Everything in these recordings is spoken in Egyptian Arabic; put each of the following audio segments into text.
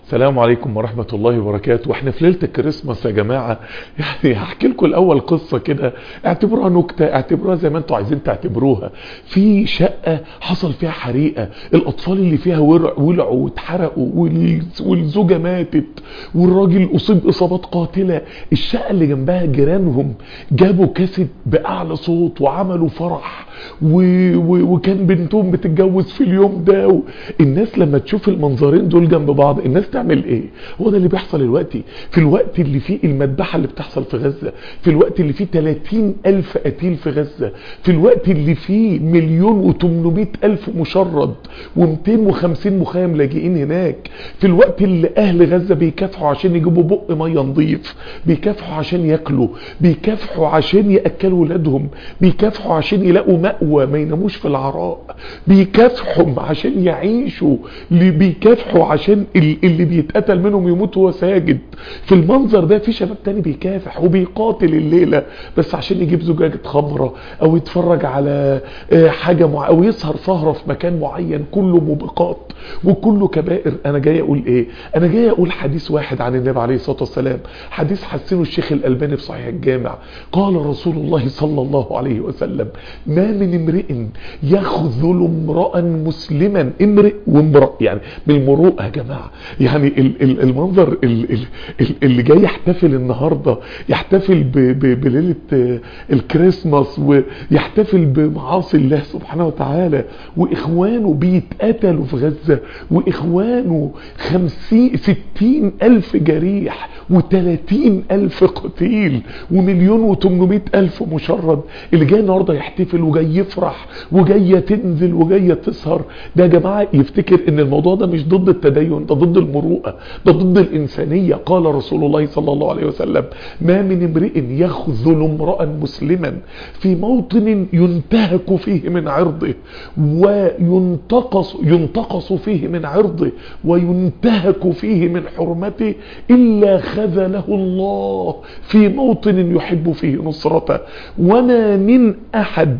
السلام عليكم ورحمة الله وبركاته واحنا في ليلة الكريسماس يا جماعة يعني هحكي لكم الاول قصة كده اعتبروها نكتة اعتبروها زي ما انتوا عايزين تعتبروها في شقة حصل فيها حريقة الاطفال اللي فيها ولعوا واتحرقوا والزوجة ماتت والراجل اصيب اصابات قاتلة الشقة اللي جنبها جيرانهم جابوا كاسيت باعلى صوت وعملوا فرح و... و... وكان بنتهم بتتجوز في اليوم ده و... الناس لما تشوف المنظرين دول جنب بعض الناس تعمل ايه هو ده اللي بيحصل دلوقتي في الوقت اللي فيه المذبحه اللي بتحصل في غزه في الوقت اللي فيه 30 الف قتيل في غزه في الوقت اللي فيه مليون و800 الف مشرد و250 مخيم لاجئين هناك في الوقت اللي اهل غزه بيكافحوا عشان يجيبوا بق ميه نظيف بيكافحوا عشان ياكلوا بيكافحوا عشان ياكلوا ولادهم بيكافحوا عشان يلاقوا مأوى ما يناموش في العراء بيكافحوا عشان يعيشوا بيكافحوا عشان اللي بيتقتل منهم يموت وهو ساجد في المنظر ده في شباب تاني بيكافح وبيقاتل الليلة بس عشان يجيب زجاجة خمرة او يتفرج على حاجة مع او يسهر سهرة في مكان معين كله موبقات وكله كبائر انا جاي اقول ايه انا جاي اقول حديث واحد عن النبي عليه الصلاة والسلام حديث حسنه الشيخ الالباني في صحيح الجامع قال رسول الله صلى الله عليه وسلم ما من امرئ يخذل امرأ مسلما امرئ وامرأ يعني بالمروءه يا جماعه يعني المنظر اللي جاي يحتفل النهارده يحتفل بليله الكريسماس ويحتفل بمعاصي الله سبحانه وتعالى واخوانه بيتقتلوا في غزه واخوانه خمسين ستين الف جريح وتلاتين الف قتيل ومليون وتمنمائة الف مشرد اللي جاي النهارده يحتفل وجاي يفرح وجايه تنزل وجايه تسهر ده يا جماعه يفتكر ان الموضوع ده مش ضد التدين ده ضد المروءه ده ضد الانسانيه قال رسول الله صلى الله عليه وسلم ما من امرئ يخذل امرا مسلما في موطن ينتهك فيه من عرضه وينتقص ينتقص فيه من عرضه وينتهك فيه من حرمته الا خذله الله في موطن يحب فيه نصرته وما من احد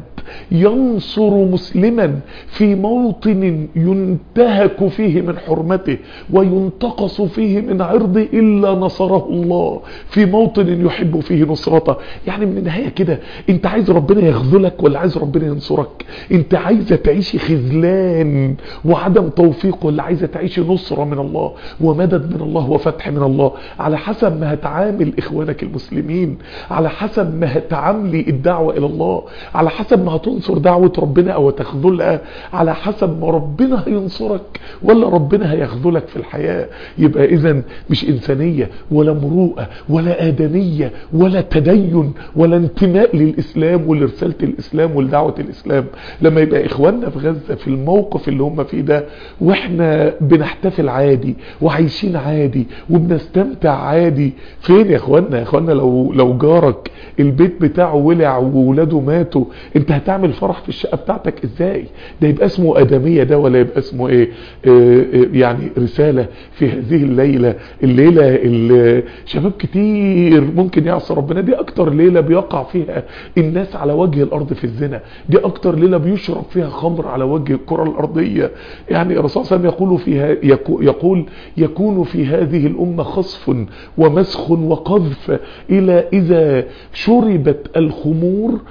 ينصر مسلما في موطن ينتهك فيه من حرمته وينتقص فيه من عرضه إلا نصره الله في موطن يحب فيه نصرته يعني من النهاية كده انت عايز ربنا يخذلك ولا عايز ربنا ينصرك انت عايزة تعيشي خذلان وعدم توفيق ولا عايزة تعيشي نصرة من الله ومدد من الله وفتح من الله على حسب ما هتعامل اخوانك المسلمين على حسب ما هتعاملي الدعوة الى الله على حسب ما هتنصر دعوة ربنا او تخذلها على حسب ما ربنا هينصرك ولا ربنا هيخذلك في الحياة يبقى اذا مش انسانية ولا مروءة ولا ادمية ولا تدين ولا انتماء للاسلام ولرسالة الاسلام ولدعوة الاسلام لما يبقى اخواننا في غزة في الموقف اللي هم فيه ده واحنا بنحتفل عادي وعايشين عادي وبنستمتع عادي فين يا اخواننا يا اخواننا لو لو جارك البيت بتاعه ولع وولاده ماتوا انت هتعمل فرح في الشقة بتاعتك ازاي ده يبقى اسمه ادمية ده ولا يبقى اسمه ايه اه يعني رسالة في هذه الليلة الليلة اللي شباب كتير ممكن يعصى ربنا دي اكتر ليلة بيقع فيها الناس على وجه الارض في الزنا دي اكتر ليلة بيشرب فيها خمر على وجه الكرة الارضية يعني الرسول صلى الله عليه وسلم يقول فيها يقول يكون في هذه الامة خصف ومسخ وقذف الى اذا شربت الخمور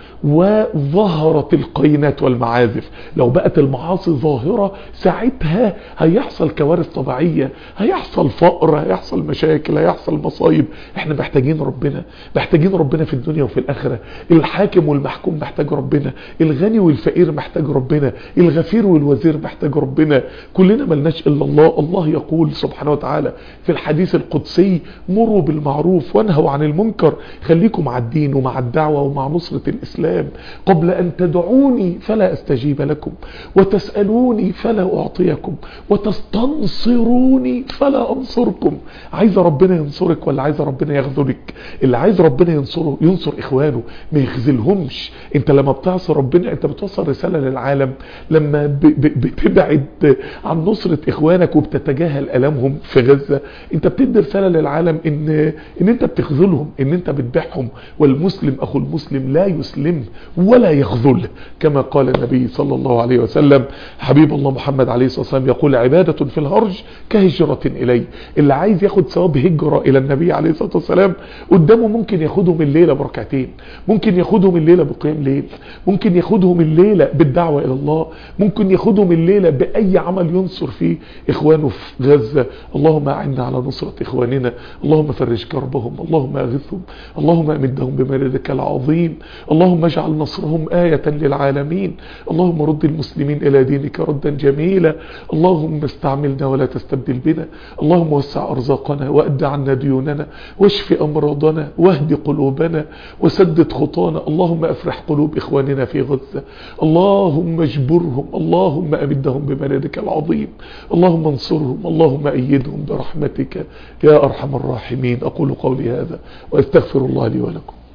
وظهرت القينات والمعازف لو بقت المعاصي ظاهرة ساعتها هيحصل كوارث طبيعية هيحصل فقر هيحصل مشاكل هيحصل مصايب احنا محتاجين ربنا محتاجين ربنا في الدنيا وفي الاخرة الحاكم والمحكوم محتاج ربنا الغني والفقير محتاج ربنا الغفير والوزير محتاج ربنا كلنا ملناش الا الله الله يقول سبحانه وتعالى في الحديث القدسي مروا بالمعروف وانهوا عن المنكر خليكم مع الدين ومع الدعوة ومع نصرة الاسلام قبل ان تدعوني فلا استجيب لكم وتسألوني فلا اعطيكم وتستنصروني فلا انصركم عايز ربنا ينصرك ولا عايز ربنا يخذلك اللي عايز ربنا ينصره ينصر اخوانه ما يخذلهمش انت لما بتعصي ربنا انت بتوصل رسالة للعالم لما ب ب بتبعد عن نصرة اخوانك وبتتجاهل الامهم في غزة انت بتدي رسالة للعالم ان ان انت بتخذلهم ان انت بتبيعهم والمسلم اخو المسلم لا يسلم ولا يخذل يخذل كما قال النبي صلى الله عليه وسلم حبيب الله محمد عليه الصلاة والسلام يقول عبادة في الهرج كهجرة إلي اللي عايز ياخد ثواب هجرة إلى النبي عليه الصلاة والسلام قدامه ممكن ياخدهم الليلة بركعتين ممكن ياخدهم الليلة بقيام ليل ممكن ياخدهم الليلة بالدعوة إلى الله ممكن ياخدهم الليلة بأي عمل ينصر فيه إخوانه في غزة اللهم أعنا على نصرة إخواننا اللهم فرج كربهم اللهم أغثهم اللهم أمدهم بمددك العظيم اللهم اجعل نصرهم آية للعالمين اللهم رد المسلمين إلى دينك ردا جميلا اللهم استعملنا ولا تستبدل بنا اللهم وسع أرزاقنا وأد عنا ديوننا واشف أمراضنا واهد قلوبنا وسدد خطانا اللهم أفرح قلوب إخواننا في غزة اللهم اجبرهم اللهم أمدهم بمددك العظيم اللهم انصرهم اللهم أيدهم برحمتك يا أرحم الراحمين أقول قولي هذا وأستغفر الله لي ولكم